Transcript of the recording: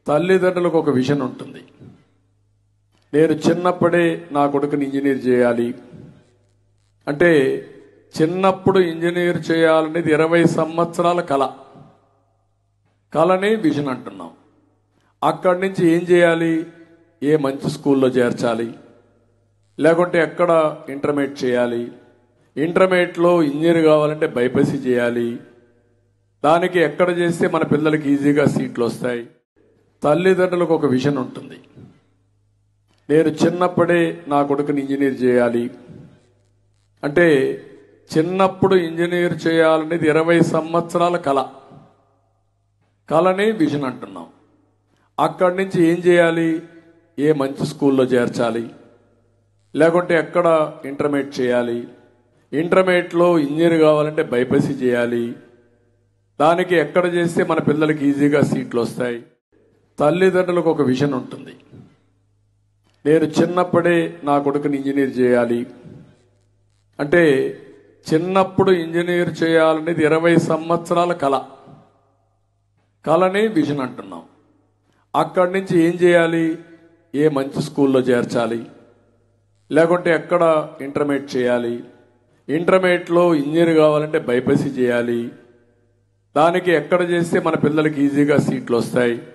తల్లిదండ్రులకు ఒక విజన్ ఉంటుంది నేను చిన్నప్పుడే నా కొడుకుని ఇంజనీర్ చేయాలి అంటే చిన్నప్పుడు ఇంజనీర్ చేయాలనేది ఇరవై సంవత్సరాల కళ కళని విజన్ అంటున్నాం అక్కడి నుంచి ఏం చేయాలి ఏ మంచి స్కూల్లో చేర్చాలి లేకుంటే ఎక్కడ ఇంటర్మీడియట్ చేయాలి ఇంటర్మీడియట్లో ఇంజనీర్ కావాలంటే బైపీసీ చేయాలి దానికి ఎక్కడ చేస్తే మన పిల్లలకి ఈజీగా సీట్లు వస్తాయి తల్లిదండ్రులకు ఒక విజన్ ఉంటుంది నేను చిన్నప్పుడే నా కొడుకుని ఇంజనీర్ చేయాలి అంటే చిన్నప్పుడు ఇంజనీర్ చేయాలనేది ఇరవై సంవత్సరాల కళ కళని విజన్ అంటున్నాం అక్కడి నుంచి ఏం చేయాలి ఏ మంచి స్కూల్లో చేర్చాలి లేకుంటే ఎక్కడ ఇంటర్మీడియట్ చేయాలి ఇంటర్మీడియట్లో ఇంజనీర్ కావాలంటే బైపీసీ చేయాలి దానికి ఎక్కడ చేస్తే మన పిల్లలకి ఈజీగా సీట్లు వస్తాయి తల్లిదండ్రులకు ఒక విజన్ ఉంటుంది నేను చిన్నప్పుడే నా కొడుకుని ఇంజనీర్ చేయాలి అంటే చిన్నప్పుడు ఇంజనీర్ చేయాలనేది ఇరవై సంవత్సరాల కళ కళని విజన్ అంటున్నాం అక్కడి నుంచి ఏం చేయాలి ఏ మంచి స్కూల్లో చేర్చాలి లేకుంటే ఎక్కడ ఇంటర్మీడియట్ చేయాలి ఇంటర్మీడియట్లో ఇంజనీర్ కావాలంటే బైపీసీ చేయాలి దానికి ఎక్కడ చేస్తే మన పిల్లలకి ఈజీగా సీట్లు వస్తాయి